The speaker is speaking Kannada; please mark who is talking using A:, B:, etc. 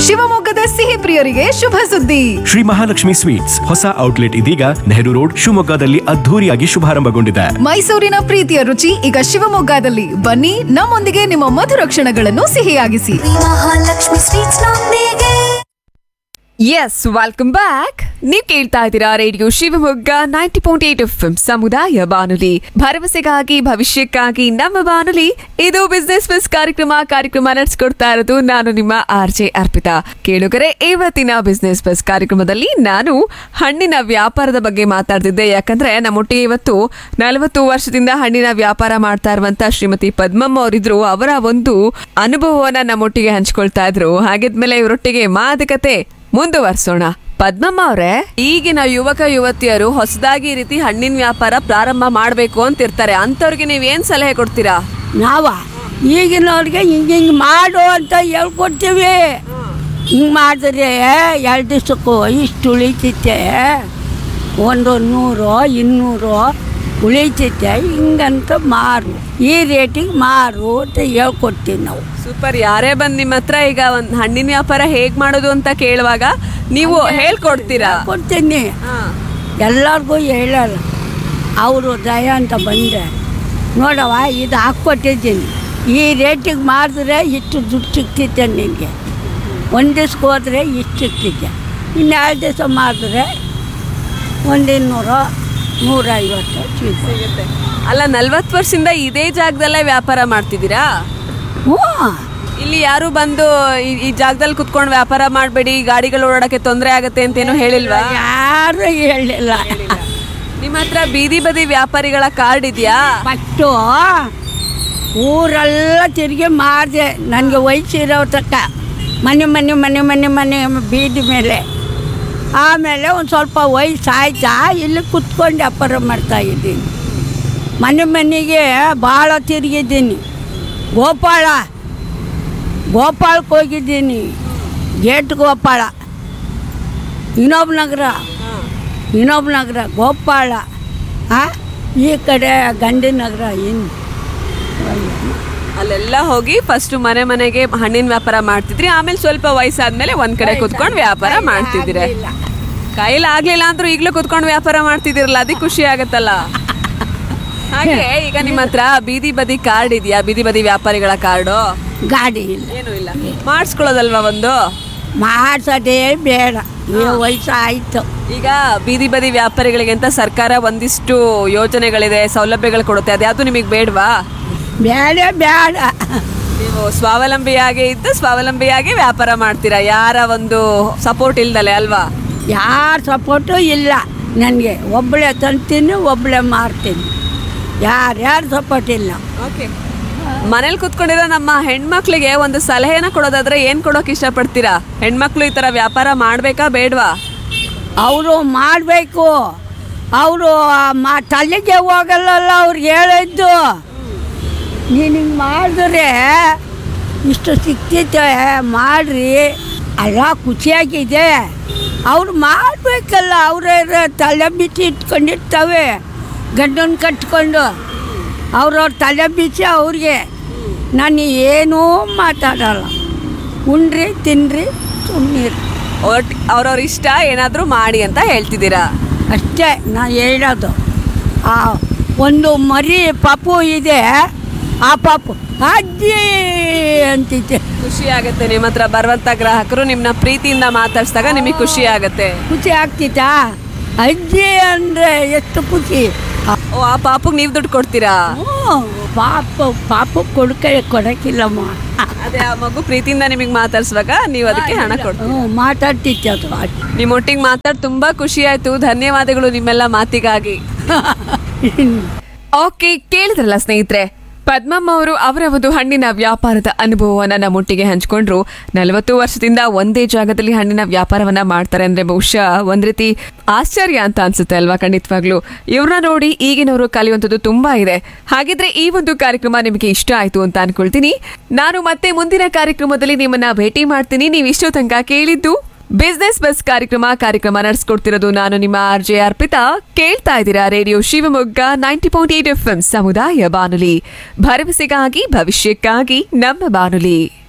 A: ಶಿವಮೊಗ್ಗದ ಸಿಹಿ ಪ್ರಿಯರಿಗೆ ಶುಭ ಸುದ್ದಿ
B: ಶ್ರೀ ಮಹಾಲಕ್ಷ್ಮಿ ಸ್ವೀಟ್ಸ್ ಹೊಸ ಔಟ್ಲೆಟ್ ಇದೀಗ ನೆಹರು ರೋಡ್ ಶಿವಮೊಗ್ಗದಲ್ಲಿ ಅದ್ಧೂರಿಯಾಗಿ ಶುಭಾರಂಭಗೊಂಡಿದೆ
A: ಮೈಸೂರಿನ ಪ್ರೀತಿಯ ರುಚಿ ಈಗ ಶಿವಮೊಗ್ಗದಲ್ಲಿ ಬನ್ನಿ ನಮ್ಮೊಂದಿಗೆ ನಿಮ್ಮ ಮಧುರ ಕ್ಷಣಗಳನ್ನು ಸಿಹಿಯಾಗಿಸಿ
C: ಮಹಾಲಕ್ಷ್ಮಿ ಸ್ವೀಟ್ಸ್ ನೊಂದಿಗೆ
D: ಎಸ್ ವೆಲ್ಕಮ್ ಬ್ಯಾಕ್ ನೀವು ಕೇಳ್ತಾ ಇದ್ದೀರಾ radio Shivamogga ninety point eight F ಸಮುದಾಯ ಬಾನುಲಿ ಭರವಸೆಗಾಗಿ ಭವಿಷ್ಯಕ್ಕಾಗಿ ನಮ್ಮ ಬಾನುಲಿ ಇದು ಬಿಸ್ನೆಸ್ ಬಸ್ ಕಾರ್ಯಕ್ರಮ ಕಾರ್ಯಕ್ರಮ ನಡೆಸ್ಕೊಡ್ತಾ ಇರೋದು ನಾನು ನಿಮ್ಮ ಆರ್ ಜೆ ಅರ್ಪಿತಾ ಕೇಳುಗರೆ ಇವತ್ತಿನ ಬಿಸ್ನೆಸ್ ಬಸ್ ಕಾರ್ಯಕ್ರಮದಲ್ಲಿ ನಾನು ಹಣ್ಣಿನ ವ್ಯಾಪಾರದ ಬಗ್ಗೆ ಮಾತಾಡ್ತಿದ್ದೆ ಯಾಕಂದ್ರೆ ನಮ್ಮೊಟ್ಟಿಗೆ ಇವತ್ತು ನಲವತ್ತು ವರ್ಷದಿಂದ ಹಣ್ಣಿನ ವ್ಯಾಪಾರ ಮಾಡ್ತಾ ಇರುವಂತ ಶ್ರೀಮತಿ ಪದ್ಮಮ್ಮ ಅವರಿದ್ರು ಅವರ ಒಂದು ಅನುಭವವನ್ನ ನಮ್ಮೊಟ್ಟಿಗೆ ಹಂಚ್ಕೊಳ್ತಾ ಇದ್ರು ಹಾಗಿದ್ಮೇಲೆ ಇವರೊಟ್ಟಿಗೆ ಮಾತುಕತೆ ಮುಂದುವರ್ಸೋಣ ಪದ್ಮಮ್ಮ ಅವರೇ ಈಗಿನ ಯುವಕ ಯುವತಿಯರು ಹೊಸದಾಗಿ ಈ ರೀತಿ ಹಣ್ಣಿನ ವ್ಯಾಪಾರ ಪ್ರಾರಂಭ ಮಾಡಬೇಕು ಅಂತಿರ್ತಾರೆ ಅಂತವ್ರಿಗೆ ನೀವ್ ಏನ್ ಸಲಹೆ ಕೊಡ್ತೀರಾ
E: ನಾವ ಈಗಿನವ್ರಿಗೆ ಹಿಂಗೆ ಹಿಂಗೆ ಮಾಡು ಅಂತ ಹೇಳ್ಕೊಡ್ತೀವಿ ಹಿಂಗೆ ಮಾಡಿದ್ರೆ ಎರಡು ದಿವಸಕ್ಕೂ ಇಷ್ಟು ಉಳಿತೈತೆ ಒಂದು ನೂರು ಇನ್ನೂರು ಉಳಿತೈತೆ ಹಿಂಗಂತ ಮಾರು ಈ ರೇಟಿಗೆ ಮಾರು ಅಂತ ಹೇಳ್ಕೊಡ್ತೀವಿ ನಾವು
D: ಸೂಪರ್ ಯಾರೇ ಬಂದ್ ನಿಮ್ಮ ಹತ್ರ ಈಗ ಒಂದ್ ಹಣ್ಣಿನ ವ್ಯಾಪಾರ ಹೇಗ್ ಮಾಡೋದು ಅಂತ ಕೇಳುವಾಗ ನೀವು ಹೇಳ್ಕೊಡ್ತೀರಾ
E: ಕೊಡ್ತೀನಿ ಎಲ್ಲರಿಗೂ ಹೇಳಲ್ಲ ಅವರು ದಯ ಅಂತ ಬಂದೆ ನೋಡವ ಇದು ಹಾಕ್ಕೊಟ್ಟಿದ್ದೀನಿ ಈ ರೇಟಿಗೆ ಮಾರಿದ್ರೆ ಇಷ್ಟು ದುಡ್ಡು ಸಿಗ್ತಿತ್ತೆ ನಿನಗೆ ಒಂದು ದಿವ್ಸಕ್ಕೆ ಹೋದರೆ ಇಷ್ಟು ಸಿಗ್ತಿದ್ದೆ ಇನ್ನು ಎರಡು ದಿವಸ ಮಾರಿದ್ರೆ ಒಂದು ಇನ್ನೂರು ನೂರೈವತ್ತು ಸಿಗುತ್ತೆ
D: ಅಲ್ಲ ನಲ್ವತ್ತು ವರ್ಷದಿಂದ ಇದೇ ಜಾಗದಲ್ಲೇ ವ್ಯಾಪಾರ ಮಾಡ್ತಿದ್ದೀರಾ
E: ಹ್ಞೂ
D: ಇಲ್ಲಿ ಯಾರು ಬಂದು ಈ- ಈ ಜಾಗದಲ್ಲಿ ಕುತ್ಕೊಂಡು ವ್ಯಾಪಾರ ಮಾಡಬೇಡಿ ಗಾಡಿಗಳು ಓಡಾಡಕ್ಕೆ ತೊಂದರೆ ಆಗತ್ತೆ ಅಂತೇನು ಹೇಳಿಲ್ವಾ
E: ಯಾರು ಹೇಳಿಲ್ಲ
D: ನಿಮ್ಮ ಹತ್ರ ಬೀದಿ ಬದಿ ವ್ಯಾಪಾರಿಗಳ ಕಾರ್ಡ್ ಇದೆಯಾ
E: ಫಸ್ಟು ಊರೆಲ್ಲ ತಿರುಗಿ ಮಾಡಿದೆ ನನಗೆ ವಯಸ್ಸಿರೋ ತಕ್ಕ ಮನೆ ಮನೆ ಮನೆ ಮನೆ ಮನೆ ಬೀದಿ ಮೇಲೆ ಆಮೇಲೆ ಒಂದು ಸ್ವಲ್ಪ ವಯಸ್ಸು ಆಯ್ತಾ ಇಲ್ಲಿ ಕುತ್ಕೊಂಡು ವ್ಯಾಪಾರ ಮಾಡ್ತಾ ಇದ್ದೀನಿ ಮನೆ ಮನೆಗೆ ಭಾಳ ತಿರುಗಿದ್ದೀನಿ ಗೋಪಾಳ ಗೋಪಾಳಕ್ಕೆ ಹೋಗಿದ್ದೀನಿ ಗೇಟ್ ಗೋಪಾಳ ಇನ್ನೊಬ್ಬ ನಗರ ಇನ್ನೊಬ್ಬ ನಗರ ಗೋಪಾಳ ಆ? ಈ ಕಡೆ ಗಂಡಿ ನಗರ ಇನ್ನು
D: ಅಲ್ಲೆಲ್ಲ ಹೋಗಿ ಫಸ್ಟ್ ಮನೆ ಮನೆಗೆ ಹಣ್ಣಿನ ವ್ಯಾಪಾರ ಮಾಡ್ತಿದ್ರಿ ಆಮೇಲೆ ಸ್ವಲ್ಪ ವಯಸ್ಸಾದ್ಮೇಲೆ ಒಂದ್ ಕಡೆ ಕುತ್ಕೊಂಡು ವ್ಯಾಪಾರ ಮಾಡ್ತಿದ್ದೀರ ಕೈಲಿ ಆಗ್ಲಿಲ್ಲ ಅಂದ್ರೂ ಈಗ್ಲೂ ಕುತ್ಕೊಂಡು ವ್ಯಾಪಾರ ಮಾಡ್ತಿದ್ದೀರಲ್ಲ ಅದಕ್ಕೆ ಖುಷಿ ಆಗತ್ತಲ್ಲ ಹಾಗೆ ಈಗ ನಿಮ್ಮ ಹತ್ರ ಬೀದಿ ಬದಿ ಕಾರ್ಡ್ ಇದೆಯಾ ಬೀದಿ ಬದಿ ವ್ಯಾಪಾರಿಗಳ ಕಾರ್ಡು
E: ಗಾಡಿ ಇಲ್ಲ
D: ಏನು ಇಲ್ಲ ಮಾಡಿಸ್ಕೊಳ್ಳೋದಲ್ವಾ ಒಂದು
E: ಮಾಡ್ಸೋದೇ ಬೇಡ ಈ ವಯಸ್ಸು ಆಯಿತು
D: ಈಗ ಬೀದಿ ಬದಿ ವ್ಯಾಪಾರಿಗಳಿಗೆ ಅಂತ ಸರ್ಕಾರ ಒಂದಿಷ್ಟು ಯೋಜನೆಗಳಿದೆ ಸೌಲಭ್ಯಗಳು ಕೊಡುತ್ತೆ ಅದ್ಯಾವುದು ನಿಮಗೆ ಬೇಡವಾ
E: ಬೇಡ ಬೇಡ
D: ನೀವು ಸ್ವಾವಲಂಬಿಯಾಗಿ ಇದ್ದು ಸ್ವಾವಲಂಬಿಯಾಗಿ ವ್ಯಾಪಾರ ಮಾಡ್ತೀರಾ ಯಾರ ಒಂದು ಸಪೋರ್ಟ್ ಇಲ್ದಲೆ ಅಲ್ವಾ
E: ಯಾರ ಸಪೋರ್ಟು ಇಲ್ಲ ನನಗೆ ಒಬ್ಬಳೇ ತಂತೀನಿ ಒಬ್ಬಳೇ ಮಾರ್ತೀನಿ ಯಾರ್ಯಾರ ಸಪೋರ್ಟ್ ಇಲ್ಲ
D: ಓಕೆ ಮನೇಲಿ ಕುತ್ಕೊಂಡಿರೋ ನಮ್ಮ ಹೆಣ್ಮಕ್ಳಿಗೆ ಒಂದು ಸಲಹೆನ ಕೊಡೋದಾದ್ರೆ ಏನ್ ಕೊಡೋಕೆ ಇಷ್ಟಪಡ್ತೀರಾ ಹೆಣ್ಮಕ್ಳು ಈ ತರ ವ್ಯಾಪಾರ ಮಾಡ್ಬೇಕಾ ಬೇಡ್ವಾ
E: ಅವರು ಮಾಡಬೇಕು ಅವರು ಮಾ ತಲೆಗೆ ಹೋಗಲ್ಲಲ್ಲ ಅವ್ರಿಗೆ ಹೇಳಿದ್ದು ನೀನು ಹಿಂಗೆ ಮಾಡಿದ್ರೆ ಇಷ್ಟು ಸಿಕ್ತೈತೆ ಮಾಡ್ರಿ ಅಲ್ಲ ಖುಷಿಯಾಗಿದೆ ಅವ್ರು ಮಾಡಬೇಕಲ್ಲ ಅವರೇ ತಲೆ ಬಿಚ್ಚಿ ಇಟ್ಕೊಂಡಿರ್ತವೆ ಗಂಡನ ಕಟ್ಕೊಂಡು ಅವ್ರವ್ರ ತಲೆ ಬಿಚ್ಚಿ ಅವ್ರಿಗೆ ನಾನು ಏನೂ ಮಾತಾಡಲ್ಲ ಉಣ್ರಿ ತಿನ್ರಿ ಸುಮ್ಮನಿರಿ
D: ಒಟ್ ಅವ್ರವ್ರ ಇಷ್ಟ ಏನಾದ್ರೂ ಮಾಡಿ ಅಂತ ಹೇಳ್ತಿದ್ದೀರಾ
E: ಅಷ್ಟೇ ನಾನು ಹೇಳೋದು ಆ ಒಂದು ಮರಿ ಪಾಪು ಇದೆ ಆ ಪಾಪು ಅಜ್ಜಿ ಅಂತಿದ್ದೆ
D: ಖುಷಿ ಆಗುತ್ತೆ ನಿಮ್ಮ ಹತ್ರ ಬರುವಂತ ಗ್ರಾಹಕರು ನಿಮ್ನ ಪ್ರೀತಿಯಿಂದ ಮಾತಾಡ್ಸಿದಾಗ ನಿಮಗೆ ಖುಷಿ ಆಗುತ್ತೆ
E: ಖುಷಿ ಆಗ್ತಿತ್ತಾ ಅಜ್ಜಿ ಅಂದರೆ ಎಷ್ಟು ಖುಷಿ
D: ಓ ಆ ಪಾಪಗ್ ನೀವು ದುಡ್ಡು ಕೊಡ್ತೀರಾ
E: ಹ್ಞೂ ಪಾಪ ಪಾಪ ಕೊಡ್ಕೆ ಕೊಡಕ್ಕಿಲ್ಲಮ್ಮ
D: ಅದೇ ಆ ಮಗು ಪ್ರೀತಿಯಿಂದ ನಿಮಗೆ ಮಾತಾಡ್ಸುವಾಗ ನೀವು ಅದಕ್ಕೆ ಹಣ ಕೊಡ್ತೀರಾ
E: ಹ್ಞೂ ಮಾತಾಡ್ತಿತ್ತು ಅದು
D: ನಿಮ್ಮ ಒಟ್ಟಿಗೆ ಮಾತಾಡ್ ತುಂಬಾ ಖುಷಿ ಆಯ್ತು ಧನ್ಯವಾದಗಳು ನಿಮ್ಮೆಲ್ಲ ಮಾತಿಗಾಗಿ ಓಕೆ ಕೇಳಿದ್ರಲ್ಲ ಸ್ನೇಹಿತರೆ ಪದ್ಮಮ್ಮ ಅವರು ಅವರ ಒಂದು ಹಣ್ಣಿನ ವ್ಯಾಪಾರದ ಅನುಭವವನ್ನ ನಮ್ಮೊಟ್ಟಿಗೆ ಹಂಚ್ಕೊಂಡ್ರು ನಲವತ್ತು ವರ್ಷದಿಂದ ಒಂದೇ ಜಾಗದಲ್ಲಿ ಹಣ್ಣಿನ ವ್ಯಾಪಾರವನ್ನ ಮಾಡ್ತಾರೆ ಅಂದ್ರೆ ಬಹುಶಃ ಒಂದ್ ರೀತಿ ಆಶ್ಚರ್ಯ ಅಂತ ಅನ್ಸುತ್ತೆ ಅಲ್ವಾ ಖಂಡಿತವಾಗ್ಲು ಇವ್ರನ್ನ ನೋಡಿ ಈಗಿನವರು ಕಲಿಯುವಂಥದ್ದು ತುಂಬಾ ಇದೆ ಹಾಗಿದ್ರೆ ಈ ಒಂದು ಕಾರ್ಯಕ್ರಮ ನಿಮಗೆ ಇಷ್ಟ ಆಯ್ತು ಅಂತ ಅನ್ಕೊಳ್ತೀನಿ ನಾನು ಮತ್ತೆ ಮುಂದಿನ ಕಾರ್ಯಕ್ರಮದಲ್ಲಿ ನಿಮ್ಮನ್ನ ಭೇಟಿ ಮಾಡ್ತೀನಿ ನೀವು ಇಷ್ಟೋ ತನಕ ಕೇಳಿದ್ದು ಬಿಸ್ನೆಸ್ ಬಸ್ ಕಾರ್ಯಕ್ರಮ ಕಾರ್ಯಕ್ರಮ ನಡೆಸ್ಕೊಡ್ತಿರೋದು ನಾನು ನಿಮ್ಮ ಆರ್ ಜೆ ಅರ್ಪಿತಾ ಕೇಳ್ತಾ ಇದ್ದೀರಾ radio Shivamogga ninety point eight F ಸಮುದಾಯ ಬಾನುಲಿ ಭರವಸೆಗಾಗಿ ಭವಿಷ್ಯಕ್ಕಾಗಿ ನಮ್ಮ ಬಾನುಲಿ